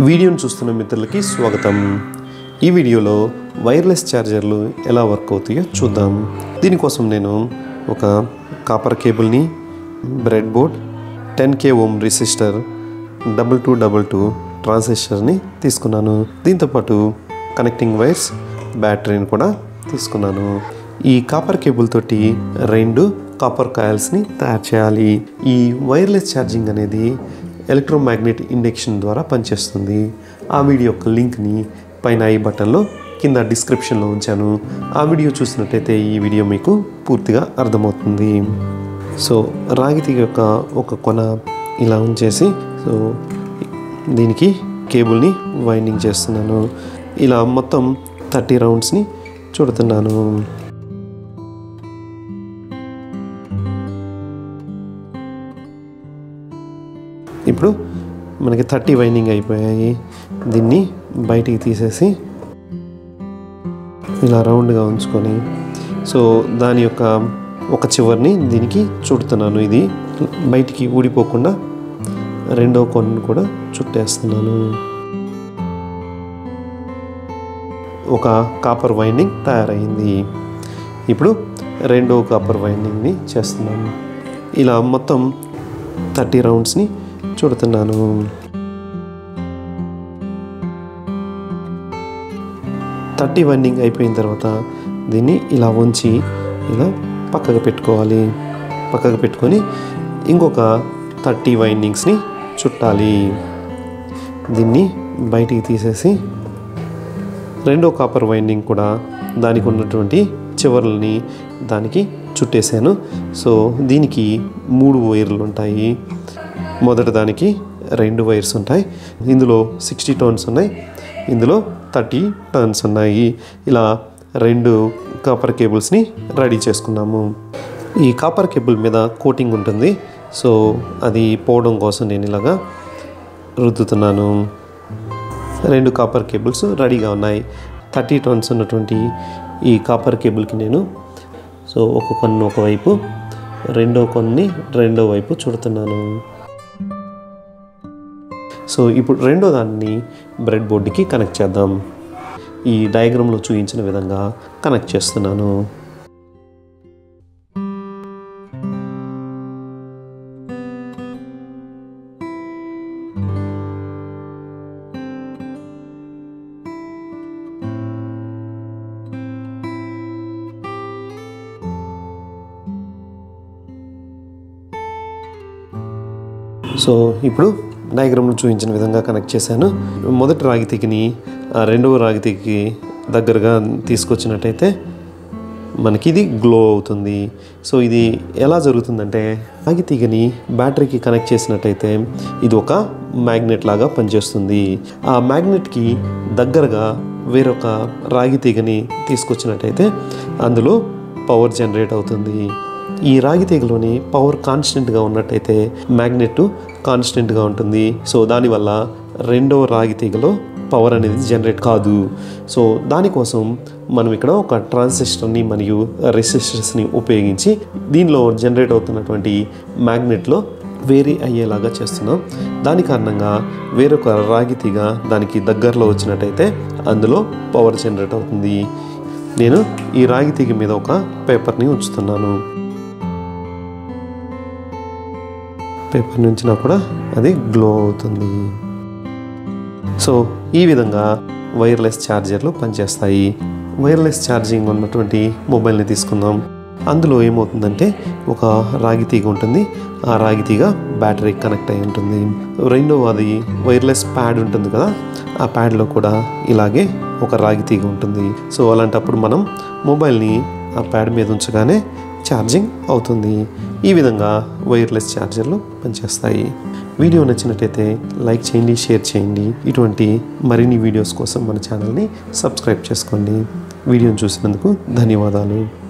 వీడియోను చూస్తున్న మిత్రులకి స్వాగతం ఈ వీడియోలో వైర్లెస్ ఛార్జర్లు ఎలా వర్క్ అవుతాయో చూద్దాం దీనికోసం నేను ఒక కాపర్ కేబుల్ని bread board ten K ohm resistor double two double two ట్రాన్సిస్టర్ని తీసుకున్నాను దీంతోపాటు కనెక్టింగ్ వైర్స్ బ్యాటరీని కూడా తీసుకున్నాను ఈ కాపర్ కేబుల్ తోటి రెండు కాపర్ కాయిల్స్ని తయారు చేయాలి ఈ వైర్లెస్ ఛార్జింగ్ అనేది ఎలక్ట్రోమాగ్నెట్ ఇండక్షన్ ద్వారా పనిచేస్తుంది ఆ వీడియో యొక్క లింక్ని పైన ఈ బటన్లో కింద డిస్క్రిప్షన్లో ఉంచాను ఆ వీడియో చూసినట్టయితే ఈ వీడియో మీకు పూర్తిగా అర్థమవుతుంది సో రాగి తీగ యొక్క ఒక కొన ఇలా ఉంచేసి సో దీనికి కేబుల్ని వైండింగ్ చేస్తున్నాను ఇలా మొత్తం థర్టీ రౌండ్స్ని చుడుతున్నాను ఇప్పుడు మనకి థర్టీ వైండింగ్ అయిపోయాయి దీన్ని బయటికి తీసేసి ఇలా రౌండ్గా ఉంచుకొని సో దాని యొక్క ఒక చివరిని దీనికి చుడుతున్నాను ఇది బయటికి ఊడిపోకుండా రెండో కొన్ను కూడా చుట్టేస్తున్నాను ఒక కాపర్ వైండింగ్ తయారైంది ఇప్పుడు రెండో కాపర్ వైండింగ్ని చేస్తున్నాను ఇలా మొత్తం థర్టీ రౌండ్స్ని చుడుతున్నాను థర్టీ వైండింగ్ అయిపోయిన తర్వాత దీన్ని ఇలా ఉంచి ఇలా పక్కకు పెట్టుకోవాలి పక్కకు పెట్టుకొని ఇంకొక థర్టీ వైండింగ్స్ని చుట్టాలి దీన్ని బయటికి తీసేసి రెండో కాపర్ వైండింగ్ కూడా దానికి ఉన్నటువంటి చివర్లని దానికి చుట్టేసాను సో దీనికి మూడు వైర్లు ఉంటాయి మొదటి దానికి రెండు వైర్స్ ఉంటాయి ఇందులో సిక్స్టీ టర్న్స్ ఉన్నాయి ఇందులో థర్టీ టర్న్స్ ఉన్నాయి ఇలా రెండు కాపర్ కేబుల్స్ని రెడీ చేసుకున్నాము ఈ కాపర్ కేబుల్ మీద కోటింగ్ ఉంటుంది సో అది పోవడం కోసం నేను ఇలాగా రుద్దుతున్నాను రెండు కాపర్ కేబుల్స్ రెడీగా ఉన్నాయి థర్టీ టర్న్స్ ఉన్నటువంటి ఈ కాపర్ కేబుల్కి నేను సో ఒక కొన్ను ఒకవైపు రెండో కొన్ని రెండో వైపు చుడుతున్నాను సో ఇప్పుడు రెండో దాన్ని బ్రెడ్ బోర్డుకి కనెక్ట్ చేద్దాం ఈ డయాగ్రామ్లో చూపించిన విధంగా కనెక్ట్ చేస్తున్నాను సో ఇప్పుడు డయాగ్రామ్లో చూపించిన విధంగా కనెక్ట్ చేశాను మొదటి రాగి తీగని ఆ రెండవ రాగి తీగకి దగ్గరగా తీసుకొచ్చినట్టయితే మనకి ఇది గ్లో అవుతుంది సో ఇది ఎలా జరుగుతుందంటే రాగి తీగని బ్యాటరీకి కనెక్ట్ చేసినట్టయితే ఇది ఒక మ్యాగ్నెట్ లాగా పనిచేస్తుంది ఆ మ్యాగ్నెట్కి దగ్గరగా వేరొక రాగి తీగని తీసుకొచ్చినట్టయితే అందులో పవర్ జనరేట్ అవుతుంది ఈ రాగి తీగలోని పవర్ కాన్స్టెంట్గా ఉన్నట్టయితే మ్యాగ్నెట్ కాన్స్టెంట్గా ఉంటుంది సో దానివల్ల రెండవ రాగి తీగలో పవర్ అనేది జనరేట్ కాదు సో దానికోసం మనం ఇక్కడ ఒక ట్రాన్సిస్టర్ని మరియు రెసిస్టర్స్ని ఉపయోగించి దీనిలో జనరేట్ అవుతున్నటువంటి మ్యాగ్నెట్లో వేరీ అయ్యేలాగా చేస్తున్నాం దాని కారణంగా వేరొక రాగి తీగ దానికి దగ్గరలో వచ్చినట్టయితే అందులో పవర్ జనరేట్ అవుతుంది నేను ఈ రాగి తీగ మీద ఒక పేపర్ని ఉంచుతున్నాను పేపర్ నుంచినా కూడా అది గ్లో అవుతుంది సో ఈ విధంగా వైర్లెస్ ఛార్జర్లు పనిచేస్తాయి వైర్లెస్ ఛార్జింగ్ ఉన్నటువంటి మొబైల్ని తీసుకుందాం అందులో ఏమవుతుందంటే ఒక రాగి తీగ ఉంటుంది ఆ రాగి తీగ బ్యాటరీ కనెక్ట్ అయి ఉంటుంది రెండవది వైర్లెస్ ప్యాడ్ ఉంటుంది కదా ఆ ప్యాడ్లో కూడా ఇలాగే ఒక రాగి తీగ ఉంటుంది సో అలాంటప్పుడు మనం మొబైల్ని ఆ ప్యాడ్ మీద ఉంచగానే ఛార్జింగ్ అవుతుంది ఈ విధంగా వైర్లెస్ ఛార్జర్లు పనిచేస్తాయి వీడియో నచ్చినట్టయితే లైక్ చేయండి షేర్ చేయండి ఇటువంటి మరిన్ని వీడియోస్ కోసం మన ఛానల్ని సబ్స్క్రైబ్ చేసుకోండి వీడియోని చూసినందుకు ధన్యవాదాలు